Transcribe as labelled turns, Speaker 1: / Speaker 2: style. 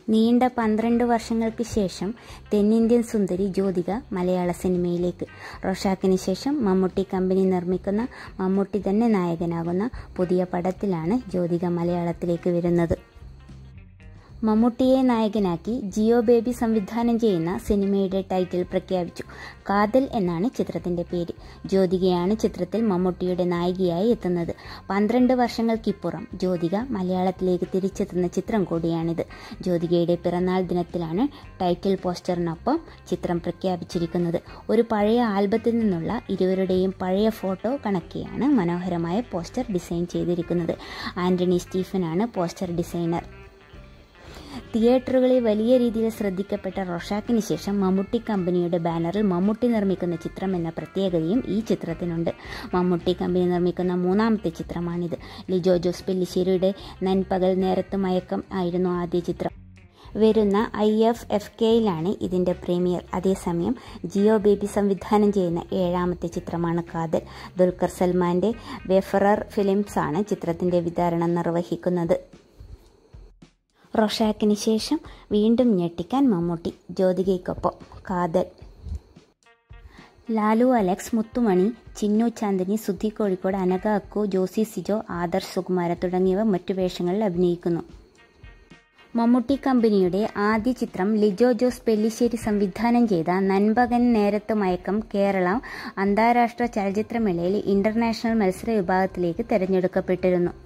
Speaker 1: നീണ്ട പന്ത്രണ്ട് വർഷങ്ങൾക്ക് ശേഷം തെന്നിന്ത്യൻ സുന്ദരി ജ്യോതിക മലയാള സിനിമയിലേക്ക് റോഷാക്കിന് ശേഷം മമ്മൂട്ടി കമ്പനി നിർമ്മിക്കുന്ന മമ്മൂട്ടി തന്നെ നായകനാകുന്ന പുതിയ പടത്തിലാണ് ജ്യോതിക മലയാളത്തിലേക്ക് വരുന്നത് മമ്മൂട്ടിയെ നായകനാക്കി ജിയോ ബേബി സംവിധാനം ചെയ്യുന്ന സിനിമയുടെ ടൈറ്റിൽ പ്രഖ്യാപിച്ചു കാതൽ എന്നാണ് ചിത്രത്തിന്റെ പേര് ജ്യോതികയാണ് ചിത്രത്തിൽ മമ്മൂട്ടിയുടെ നായികയായി എത്തുന്നത് പന്ത്രണ്ട് വർഷങ്ങൾക്കിപ്പുറം ജ്യോതിക മലയാളത്തിലേക്ക് തിരിച്ചെത്തുന്ന ചിത്രം കൂടിയാണിത് ജ്യോതികയുടെ പിറന്നാൾ ദിനത്തിലാണ് ടൈറ്റിൽ പോസ്റ്ററിനൊപ്പം ചിത്രം പ്രഖ്യാപിച്ചിരിക്കുന്നത് ഒരു പഴയ ആൽബത്തിൽ നിന്നുള്ള ഇരുവരുടെയും പഴയ ഫോട്ടോ കണക്കെയാണ് മനോഹരമായ പോസ്റ്റർ ഡിസൈൻ ചെയ്തിരിക്കുന്നത് ആന്റണി സ്റ്റീഫനാണ് പോസ്റ്റർ ഡിസൈനർ തിയേറ്ററുകളിൽ വലിയ രീതിയിൽ ശ്രദ്ധിക്കപ്പെട്ട റൊഷാക്കിന് ശേഷം മമ്മൂട്ടി കമ്പനിയുടെ ബാനറിൽ മമ്മൂട്ടി നിർമ്മിക്കുന്ന ചിത്രം എന്ന പ്രത്യേകതയും ഈ ചിത്രത്തിനുണ്ട് മമ്മൂട്ടി കമ്പനി നിർമ്മിക്കുന്ന മൂന്നാമത്തെ ചിത്രമാണിത് ലിജോ ജോസ് പെല്ലിശ്ശേരിയുടെ നൻപകൽ നേരത്ത് മയക്കം ആയിരുന്നു ആദ്യ ചിത്രം വരുന്ന ഐ എഫ് എഫ് കെയിലാണ് ഇതിൻ്റെ പ്രീമിയർ അതേസമയം ജിയോ ബേബി സംവിധാനം ചെയ്യുന്ന ഏഴാമത്തെ ചിത്രമാണ് കാതൽ ദുൽഖർ സൽമാൻ്റെ വെഫറർ ഫിലിംസ് ആണ് ചിത്രത്തിൻ്റെ വിതരണം നിർവഹിക്കുന്നത് റൊഷാക്കിന് ശേഷം വീണ്ടും ഞെട്ടിക്കാൻ മമ്മൂട്ടി ജ്യോതികയ്ക്കൊപ്പം കാതൽ ലാലു അലക്സ് മുത്തുമണി ചിന്നു ചാന്ദിനി സുധി കോഴിക്കോട് അനഘ അക്കു ജോസി സിജോ ആദർശ് സുകുമാര തുടങ്ങിയവർ മറ്റു വേഷങ്ങളിൽ അഭിനയിക്കുന്നു മമ്മൂട്ടി കമ്പനിയുടെ ആദ്യ ചിത്രം ലിജോ ജോസ് പെല്ലിശ്ശേരി സംവിധാനം ചെയ്ത നൻപകൻ നേരത്ത് മയക്കം കേരള അന്താരാഷ്ട്ര ചലച്ചിത്രമേളയിൽ ഇന്റർനാഷണൽ മത്സര വിഭാഗത്തിലേക്ക് തെരഞ്ഞെടുക്കപ്പെട്ടിരുന്നു